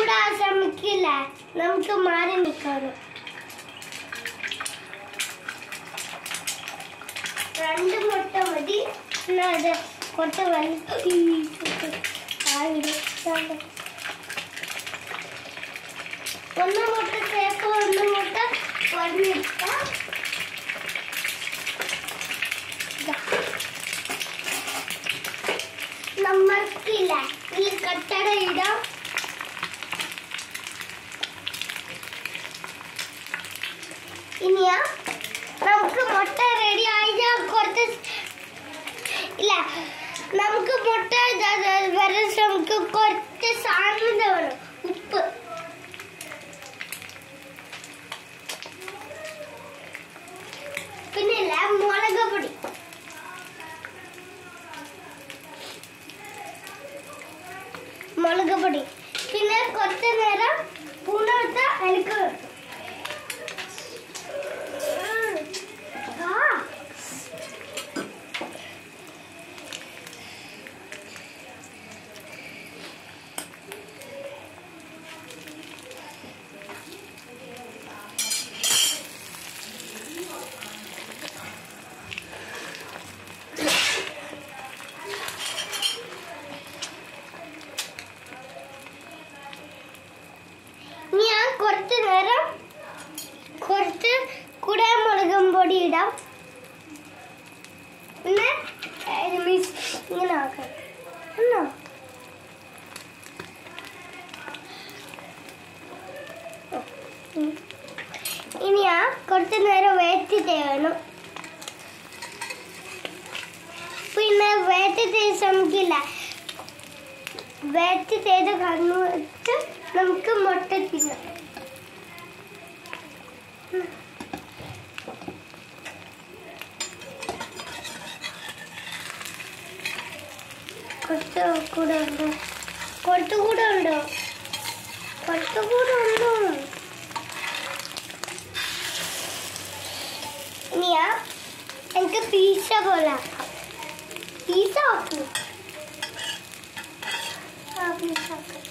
ചൂടാ ശ്രമിക്കില്ല നമുക്ക് മാറി നിൽക്കാനും രണ്ട് മുട്ട മതി എന്നാ അത് കുറച്ച് വെള്ളം ആയിരം ഒന്ന് മുട്ട ചേർക്കുക ഒന്ന് മുട്ട പറഞ്ഞിട്ട നമ്മൾക്കില്ല ഈ കട്ടട ഇടാം ഇനിയാ നമുക്ക് മുട്ട റെഡി ആയിട്ട് കുറച്ച് ഇല്ല നമുക്ക് മുട്ട വരാൻ നമുക്ക് കുറച്ച് സാധനം വേണം ഉപ്പ് പിന്നെ ഇല്ല മുളക് പൊടി മുളക് പൊടി പിന്നെ കുറച്ച് നേരം പൂണെടുത്ത് എനിക്ക് ആ ഞാൻ കുറച്ച് നേരം കുറച്ച് കുടമുളകും പൊടി ഇടാം പിന്നെ ഇത് മിക്സ് ഇങ്ങനെ ആക്കാം എന്നോ ഇനി ആ കുറച്ച് നേരം വെയിറ്റ് ചെയ്യണം പിന്നെ വെയിറ്റ് ചെയ്ത് നമുക്കില്ല വെയിറ്റ് ചെയ്ത് കണ്ണുവെച്ച് നമുക്ക് മുട്ട തിന്നാം കുറച്ച് കൂടെ ഉണ്ടോ കുറച്ചുകൂടെ ഉണ്ടോ കുറച്ചുകൂടെ ഉണ്ടോ ഇനിയാ എനിക്ക് പീസ പോലെ ആക്കാം പീസ ആക്കും ആ പീസ ആക്കാം